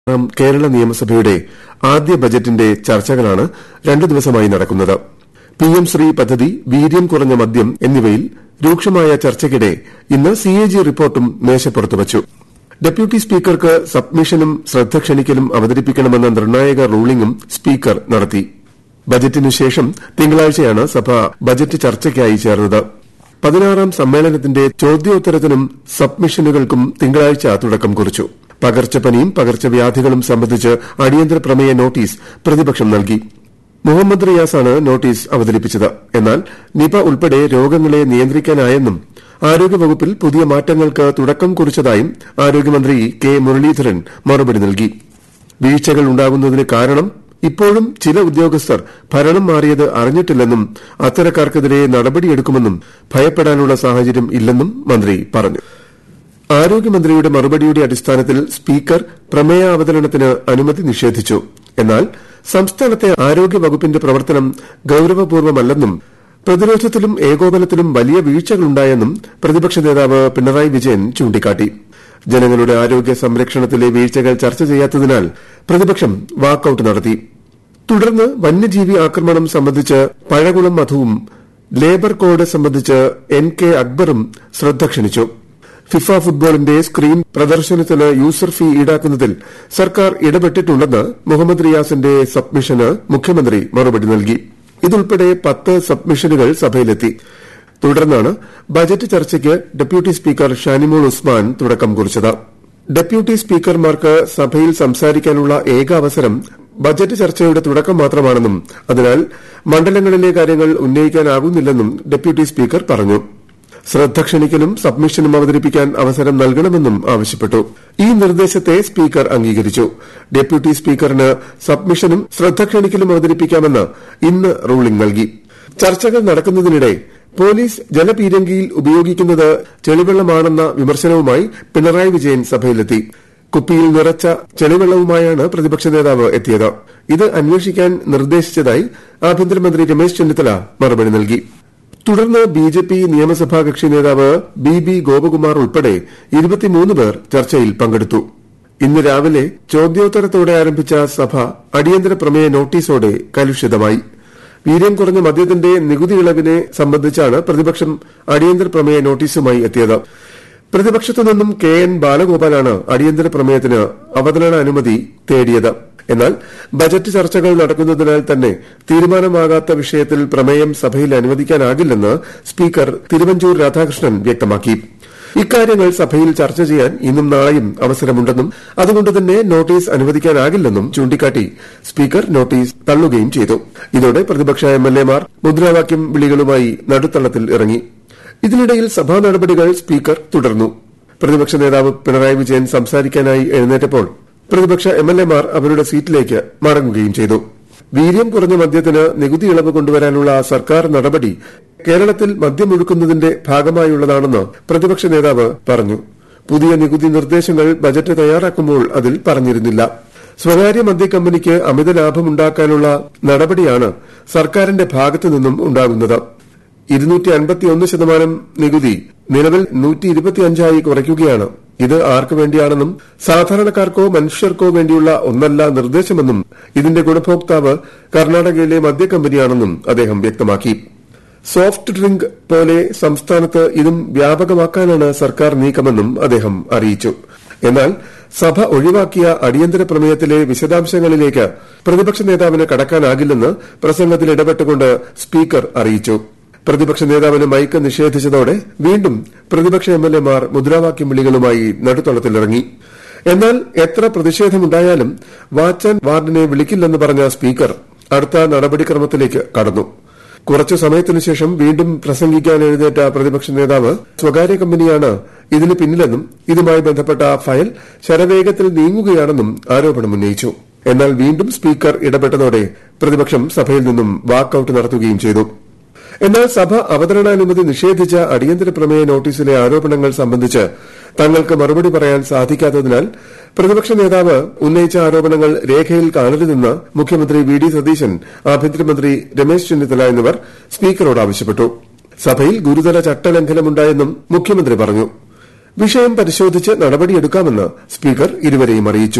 ാം കേരള നിയമസഭയുടെ ആദ്യ ബജറ്റിന്റെ ചർച്ചകളാണ് രണ്ടു ദിവസമായി നടക്കുന്നത് പിഎം ശ്രീ പദ്ധതി വീര്യം കുറഞ്ഞ മദ്യം എന്നിവയിൽ രൂക്ഷമായ ചർച്ചയ്ക്കിടെ ഇന്ന് സിഎജി റിപ്പോർട്ടും മേശപ്പുറത്ത് വച്ചു ഡെപ്യൂട്ടി സ്പീക്കർക്ക് സബ്മിഷനും ശ്രദ്ധ ക്ഷണിക്കലും അവതരിപ്പിക്കണമെന്ന നിർണായക റൂളിംഗും സ്പീക്കർ നടത്തി ബജറ്റിനുശേഷം തിങ്കളാഴ്ചയാണ് സഭ ബജറ്റ് ചർച്ചയ്ക്കായി ചേർന്നത് പതിനാറാം സമ്മേളനത്തിന്റെ ചോദ്യോത്തരത്തിനും സബ്മിഷനുകൾക്കും തിങ്കളാഴ്ച തുടക്കം കുറിച്ചു പകർച്ചപ്പനിയും പകർച്ചവ്യാധികളും സംബന്ധിച്ച് അടിയന്തര പ്രമേയ നോട്ടീസ് പ്രതിപക്ഷം നൽകി മുഹമ്മദ് റിയാസാണ് നോട്ടീസ് അവതരിപ്പിച്ചത് എന്നാൽ നിപ ഉൾപ്പെടെ രോഗങ്ങളെ നിയന്ത്രിക്കാനായെന്നും ആരോഗ്യവകുപ്പിൽ പുതിയ മാറ്റങ്ങൾക്ക് തുടക്കം കുറിച്ചതായും ആരോഗ്യമന്ത്രി കെ മുരളീധരൻ മറുപടി നൽകി വീഴ്ചകൾ ഉണ്ടാകുന്നതിന് കാരണം ഇപ്പോഴും ചില ഉദ്യോഗസ്ഥർ ഭരണം മാറിയത് അറിഞ്ഞിട്ടില്ലെന്നും അത്തരക്കാർക്കെതിരെ നടപടിയെടുക്കുമെന്നും ഭയപ്പെടാനുള്ള സാഹചര്യം ഇല്ലെന്നും മന്ത്രി പറഞ്ഞു ആരോഗ്യമന്ത്രിയുടെ മറുപടിയുടെ അടിസ്ഥാനത്തിൽ സ്പീക്കർ പ്രമേയാവതരണത്തിന് അനുമതി നിഷേധിച്ചു എന്നാൽ സംസ്ഥാനത്തെ ആരോഗ്യവകുപ്പിന്റെ പ്രവർത്തനം ഗൌരവപൂർവ്വമല്ലെന്നും പ്രതിരോധത്തിലും ഏകോപനത്തിലും വലിയ വീഴ്ചകളുണ്ടായെന്നും പ്രതിപക്ഷ നേതാവ് പിണറായി വിജയൻ ചൂണ്ടിക്കാട്ടി ജനങ്ങളുടെ ആരോഗ്യ സംരക്ഷണത്തിലെ വീഴ്ചകൾ ചർച്ച ചെയ്യാത്തതിനാൽ പ്രതിപക്ഷം വാക്കൌട്ട് നടത്തി തുടർന്ന് വന്യജീവി ആക്രമണം സംബന്ധിച്ച് പഴകുളം മധുവും ലേബർ കോഡ് സംബന്ധിച്ച് എൻ കെ അക്ബറും ശ്രദ്ധ ക്ഷണിച്ചു ഫിഫ ഫുട്ബോളിന്റെ സ്ക്രീൻ പ്രദർശനത്തിന് യൂസർ ഫീ ഈടാക്കുന്നതിൽ സർക്കാർ ഇടപെട്ടിട്ടുണ്ടെന്ന് മുഹമ്മദ് റിയാസിന്റെ സബ്മിഷന് മുഖ്യമന്ത്രി മറുപടി നൽകി ഇതുൾപ്പെടെ പത്ത് സബ്മിഷനുകൾ സഭയിലെത്തി തുടർന്നാണ് ബജറ്റ് ചർച്ചയ്ക്ക് ഡെപ്യൂട്ടി സ്പീക്കർ ഷാനിമോൾ ഉസ്മാൻ തുടക്കം കുറിച്ചത് ഡെപ്യൂട്ടി സ്പീക്കർമാർക്ക് സഭയിൽ സംസാരിക്കാനുള്ള ഏക അവസരം ബജറ്റ് ചർച്ചയുടെ തുടക്കം മാത്രമാണെന്നും അതിനാൽ മണ്ഡലങ്ങളിലെ കാര്യങ്ങൾ ഉന്നയിക്കാനാകുന്നില്ലെന്നും ഡെപ്യൂട്ടി സ്പീക്കർ പറഞ്ഞു ശ്രദ്ധ ക്ഷണിക്കലും സബ്മിഷനും അവതരിപ്പിക്കാൻ അവസരം നൽകണമെന്നും ആവശ്യപ്പെട്ടു ഈ നിർദ്ദേശത്തെ സ്പീക്കർ അംഗീകരിച്ചു ഡെപ്യൂട്ടി സ്പീക്കറിന് സബ്മിഷനും ശ്രദ്ധ ക്ഷണിക്കലും അവതരിപ്പിക്കാമെന്ന് ഇന്ന് റൂളിംഗ് നൽകി ചർച്ചകൾ നടക്കുന്നതിനിടെ പോലീസ് ജലപീരങ്കിയിൽ ഉപയോഗിക്കുന്നത് ചെളിവെള്ളമാണെന്ന വിമർശനവുമായി പിണറായി വിജയൻ സഭയിലെത്തി കുപ്പിയിൽ നിറച്ച ചെളിവെള്ളവുമായാണ് പ്രതിപക്ഷ നേതാവ് എത്തിയത് ഇത് അന്വേഷിക്കാൻ നിർദ്ദേശിച്ചതായി ആഭ്യന്തരമന്ത്രി രമേശ് ചെന്നിത്തല മറുപടി നൽകി തുടർന്ന് ബിജെപി നിയമസഭാ കക്ഷി നേതാവ് ബി ബി ഗോപകുമാർ ഉൾപ്പെടെ ഇരുപത്തിമൂന്ന് പേർ ചർച്ചയിൽ പങ്കെടുത്തു ഇന്ന് രാവിലെ ചോദ്യോത്തരത്തോടെ ആരംഭിച്ച സഭ അടിയന്തര പ്രമേയ നോട്ടീസോടെ കലുഷിതമായി വീര്യം കുറഞ്ഞ മദ്യത്തിന്റെ നികുതി ഇളവിനെ സംബന്ധിച്ചാണ് പ്രതിപക്ഷം അടിയന്തര പ്രമേയ നോട്ടീസുമായി എത്തിയത് പ്രതിപക്ഷത്തു നിന്നും കെ എൻ ബാലഗോപാലാണ് അടിയന്തര പ്രമേയത്തിന് അവതരണ അനുമതി തേടിയത് എന്നാൽ ബജറ്റ് ചർച്ചകൾ നടക്കുന്നതിനാൽ തന്നെ തീരുമാനമാകാത്ത വിഷയത്തിൽ പ്രമേയം സഭയിൽ അനുവദിക്കാനാകില്ലെന്ന് സ്പീക്കർ തിരുവഞ്ചൂർ രാധാകൃഷ്ണൻ വ്യക്തമാക്കി ഇക്കാര്യങ്ങൾ സഭയിൽ ചർച്ച ചെയ്യാൻ ഇന്നും നാളെയും അവസരമുണ്ടെന്നും അതുകൊണ്ട് തന്നെ നോട്ടീസ് അനുവദിക്കാനാകില്ലെന്നും ചൂണ്ടിക്കാട്ടി സ്പീക്കർ നോട്ടീസ് തള്ളുകയും ചെയ്തു ഇതോടെ പ്രതിപക്ഷ എംഎൽഎമാർ മുദ്രാവാക്യം വിളികളുമായി നടുത്തളത്തിൽ ഇറങ്ങി ഇതിനിടയിൽ സഭാ നടപടികൾ സ്പീക്കർ തുടർന്നു പ്രതിപക്ഷ നേതാവ് പിണറായി വിജയൻ സംസാരിക്കാനായി എഴുന്നേറ്റപ്പോൾ പ്രതിപക്ഷ എംഎൽഎമാർ അവരുടെ സീറ്റിലേക്ക് മടങ്ങുകയും ചെയ്തു വീര്യം കുറഞ്ഞ മദ്യത്തിന് നികുതി ഇളവ് കൊണ്ടുവരാനുള്ള സർക്കാർ നടപടി കേരളത്തിൽ മദ്യമൊഴുക്കുന്നതിന്റെ ഭാഗമായുള്ളതാണെന്ന് പ്രതിപക്ഷ നേതാവ് പറഞ്ഞു പുതിയ നികുതി നിർദ്ദേശങ്ങൾ ബജറ്റ് തയ്യാറാക്കുമ്പോൾ അതിൽ പറഞ്ഞിരുന്നില്ല സ്വകാര്യ മദ്യ കമ്പനിക്ക് അമിത ലാഭമുണ്ടാക്കാനുള്ള നടപടിയാണ് സർക്കാരിന്റെ ഭാഗത്തു നിന്നും ഉണ്ടാകുന്നത് ഇരുന്നൂറ്റി അൻപത്തിയൊന്ന് ശതമാനം നികുതി നിലവിൽ നൂറ്റി ഇരുപത്തിയഞ്ചായി കുറയ്ക്കുകയാണ് ഇത് ആർക്കു വേണ്ടിയാണെന്നും സാധാരണക്കാർക്കോ മനുഷ്യർക്കോ വേണ്ടിയുള്ള ഒന്നല്ല നിർദ്ദേശമെന്നും ഇതിന്റെ ഗുണഭോക്താവ് കർണാടകയിലെ മദ്യക്കമ്പനിയാണെന്നും അദ്ദേഹം വ്യക്തമാക്കി സോഫ്റ്റ് ഡ്രിങ്ക് പോലെ സംസ്ഥാനത്ത് ഇതും വ്യാപകമാക്കാനാണ് സർക്കാർ നീക്കമെന്നും അദ്ദേഹം അറിയിച്ചു എന്നാൽ സഭ ഒഴിവാക്കിയ അടിയന്തര പ്രമേയത്തിലെ വിശദാംശങ്ങളിലേക്ക് പ്രതിപക്ഷ നേതാവിന് കടക്കാനാകില്ലെന്ന് പ്രസംഗത്തിൽ ഇടപെട്ടുകൊണ്ട് സ്പീക്കർ അറിയിച്ചു പ്രതിപക്ഷ നേതാവിന് മൈക്ക് നിഷേധിച്ചതോടെ വീണ്ടും പ്രതിപക്ഷ എംഎൽഎമാർ മുദ്രാവാക്യം വിളികളുമായി നടുത്തളത്തിലിറങ്ങി എന്നാൽ എത്ര പ്രതിഷേധമുണ്ടായാലും വാച്ചാൻ വാർഡിനെ വിളിക്കില്ലെന്ന് പറഞ്ഞ സ്പീക്കർ അടുത്ത നടപടിക്രമത്തിലേക്ക് കടന്നു കുറച്ചു സമയത്തിനുശേഷം വീണ്ടും പ്രസംഗിക്കാൻ എഴുന്നേറ്റ പ്രതിപക്ഷ നേതാവ് സ്വകാര്യ കമ്പനിയാണ് ഇതിന് പിന്നിലെന്നും ഇതുമായി ബന്ധപ്പെട്ട ഫയൽ ശരവേഗത്തിൽ നീങ്ങുകയാണെന്നും ആരോപണമുന്നയിച്ചു എന്നാൽ വീണ്ടും സ്പീക്കർ ഇടപെട്ടതോടെ പ്രതിപക്ഷം സഭയിൽ നിന്നും വാക്കൌട്ട് നടത്തുകയും ചെയ്തു എന്നാൽ സഭ അവതരണാനുമതി നിഷേധിച്ച അടിയന്തര പ്രമേയ നോട്ടീസിലെ ആരോപണങ്ങൾ സംബന്ധിച്ച് തങ്ങൾക്ക് മറുപടി പറയാൻ സാധിക്കാത്തതിനാൽ പ്രതിപക്ഷ നേതാവ് ഉന്നയിച്ച ആരോപണങ്ങൾ രേഖയിൽ കാണരുതെന്ന് മുഖ്യമന്ത്രി വി ഡി സതീശൻ ആഭ്യന്തരമന്ത്രി രമേശ് ചെന്നിത്തല എന്നിവർ സ്പീക്കറോട് ആവശ്യപ്പെട്ടു സഭയിൽ ഗുരുതര ചട്ടലംഘനമുണ്ടായെന്നും മുഖ്യമന്ത്രി പറഞ്ഞു വിഷയം പരിശോധിച്ച് നടപടിയെടുക്കാമെന്ന് സ്പീക്കർ ഇരുവരെയും അറിയിച്ചു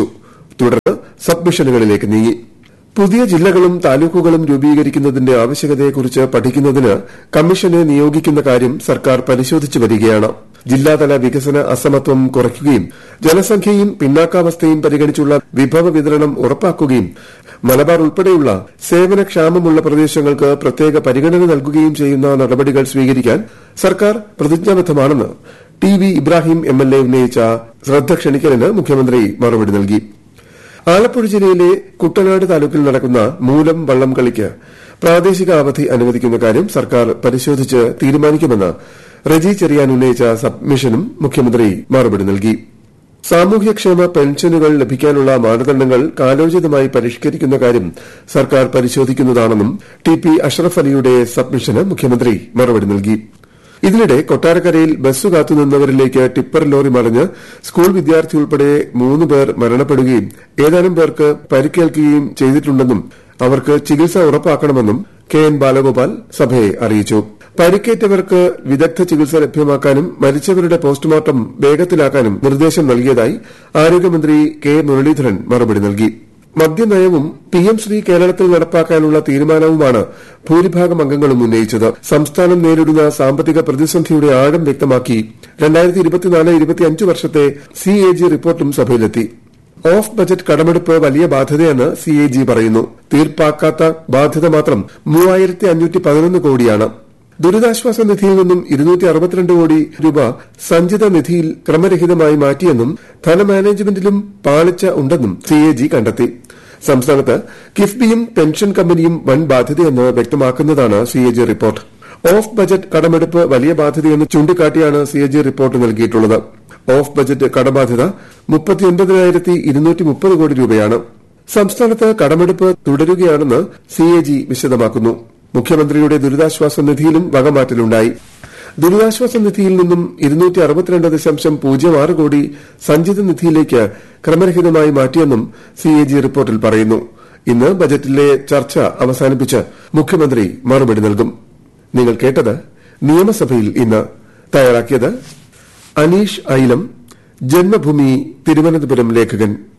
തുടർന്ന് സബ്മിഷനുകളിലേക്ക് നീങ്ങി പുതിയ ജില്ലകളും താലൂക്കുകളും രൂപീകരിക്കുന്നതിന്റെ ആവശ്യകതയെക്കുറിച്ച് പഠിക്കുന്നതിന് കമ്മീഷനെ നിയോഗിക്കുന്ന കാര്യം സർക്കാർ പരിശോധിച്ചു വരികയാണ് ജില്ലാതല വികസന അസമത്വം കുറയ്ക്കുകയും ജനസംഖ്യയും പിന്നാക്കാവസ്ഥയും പരിഗണിച്ചുള്ള വിഭവ വിതരണം ഉറപ്പാക്കുകയും മലബാർ ഉൾപ്പെടെയുള്ള സേവനക്ഷാമമുള്ള പ്രദേശങ്ങൾക്ക് പ്രത്യേക പരിഗണന നൽകുകയും ചെയ്യുന്ന നടപടികൾ സ്വീകരിക്കാൻ സർക്കാർ പ്രതിജ്ഞാബദ്ധമാണെന്ന് ടി വി ഇബ്രാഹിം എംഎൽഎ ഉന്നയിച്ച ശ്രദ്ധ ക്ഷണിക്കലിന് മുഖ്യമന്ത്രി മറുപടി നൽകി ആലപ്പുഴ ജില്ലയിലെ കുട്ടനാട് താലൂക്കിൽ നടക്കുന്ന മൂലം വള്ളം കളിക്ക് പ്രാദേശിക അവധി അനുവദിക്കുന്ന കാര്യം സർക്കാർ പരിശോധിച്ച് തീരുമാനിക്കുമെന്ന് റജി ചെറിയാൻ ഉന്നയിച്ച സബ്മിഷനും മുഖ്യമന്ത്രി മറുപടി നൽകി സാമൂഹ്യക്ഷേമ പെൻഷനുകൾ ലഭിക്കാനുള്ള മാനദണ്ഡങ്ങൾ കാലോചിതമായി പരിഷ്കരിക്കുന്ന കാര്യം സർക്കാർ പരിശോധിക്കുന്നതാണെന്നും ടി പി അഷ്റഫ് അലിയുടെ സബ്മിഷന് മുഖ്യമന്ത്രി മറുപടി നൽകി ഇതിനിടെ കൊട്ടാരക്കരയിൽ ബസ് കാത്തുനിന്നവരിലേക്ക് ടിപ്പർ ലോറി മറിഞ്ഞ് സ്കൂൾ വിദ്യാർത്ഥി ഉൾപ്പെടെ മൂന്ന് പേർ മരണപ്പെടുകയും ഏതാനും പേർക്ക് പരിക്കേൽക്കുകയും ചെയ്തിട്ടുണ്ടെന്നും അവർക്ക് ചികിത്സ ഉറപ്പാക്കണമെന്നും കെ എൻ ബാലഗോപാൽ സഭയെ അറിയിച്ചു പരിക്കേറ്റവർക്ക് വിദഗ്ധ ചികിത്സ ലഭ്യമാക്കാനും മരിച്ചവരുടെ പോസ്റ്റ്മോർട്ടം വേഗത്തിലാക്കാനും നിർദ്ദേശം നൽകിയതായി ആരോഗ്യമന്ത്രി കെ മുരളീധരൻ മറുപടി നൽകി മദ്യനയവും പി എം ശ്രീ കേരളത്തിൽ നടപ്പാക്കാനുള്ള തീരുമാനവുമാണ് ഭൂരിഭാഗം അംഗങ്ങളും ഉന്നയിച്ചത് സംസ്ഥാനം നേരിടുന്ന സാമ്പത്തിക പ്രതിസന്ധിയുടെ ആഴം വ്യക്തമാക്കി വർഷത്തെ സി എ ജി റിപ്പോർട്ടും സഭയിലെത്തി ഓഫ് ബജറ്റ് കടമെടുപ്പ് വലിയ ബാധ്യതയെന്ന് സി എ ജി പറയുന്നു തീർപ്പാക്കാത്ത ബാധ്യത മാത്രം മൂവായിരത്തി അഞ്ഞൂറ്റി പതിനൊന്ന് കോടിയാണ് ദുരിതാശ്വാസ നിധിയിൽ നിന്നും ഇരുന്നൂറ്റി അറുപത്തിരണ്ട് കോടി രൂപ സഞ്ചിത നിധിയിൽ ക്രമരഹിതമായി മാറ്റിയെന്നും ധനമാനേജ്മെന്റിലും പാളിച്ച ഉണ്ടെന്നും സി എ ജി കണ്ടെത്തി സംസ്ഥാനത്ത് കിഫ്ബിയും പെൻഷൻ കമ്പനിയും വൻ ബാധ്യതയെന്ന് വ്യക്തമാക്കുന്നതാണ് C A G report off budget കടമെടുപ്പ് വലിയ ബാധ്യതയെന്ന് ചൂണ്ടിക്കാട്ടിയാണ് സി എ ജി റിപ്പോർട്ട് നൽകിയിട്ടുള്ളത് ഓഫ് ബജറ്റ് കടബാധ്യത മുപ്പത്തിയൊൻപതിനായിരത്തി ഇരുന്നൂറ്റി മുപ്പത് കോടി രൂപയാണ് സംസ്ഥാനത്ത് കടമെടുപ്പ് തുടരുകയാണെന്ന് സി എ ജി വിശദമാക്കുന്നു മുഖ്യമന്ത്രിയുടെ ദുരിതാശ്വാസ നിധിയിലും വകമാറ്റലുണ്ടായി ദുരിതാശ്വാസ നിധിയിൽ നിന്നും ഇരുന്നൂറ്റി അറുപത്തിരണ്ട് ദശാംശം പൂജ്യം ആറ് കോടി സഞ്ചിത നിധിയിലേക്ക് ക്രമരഹിതമായി മാറ്റിയെന്നും സി എ ജി റിപ്പോർട്ടിൽ പറയുന്നു ഇന്ന് ബജറ്റിലെ ചർച്ച അവസാനിപ്പിച്ച് മുഖ്യമന്ത്രി മറുപടി നൽകും നിങ്ങൾ കേട്ടത് നിയമസഭയിൽ ഇന്ന് തയ്യാറാക്കിയത് അനീഷ് ഐലം ജന്മഭൂമി തിരുവനന്തപുരം ലേഖകൻ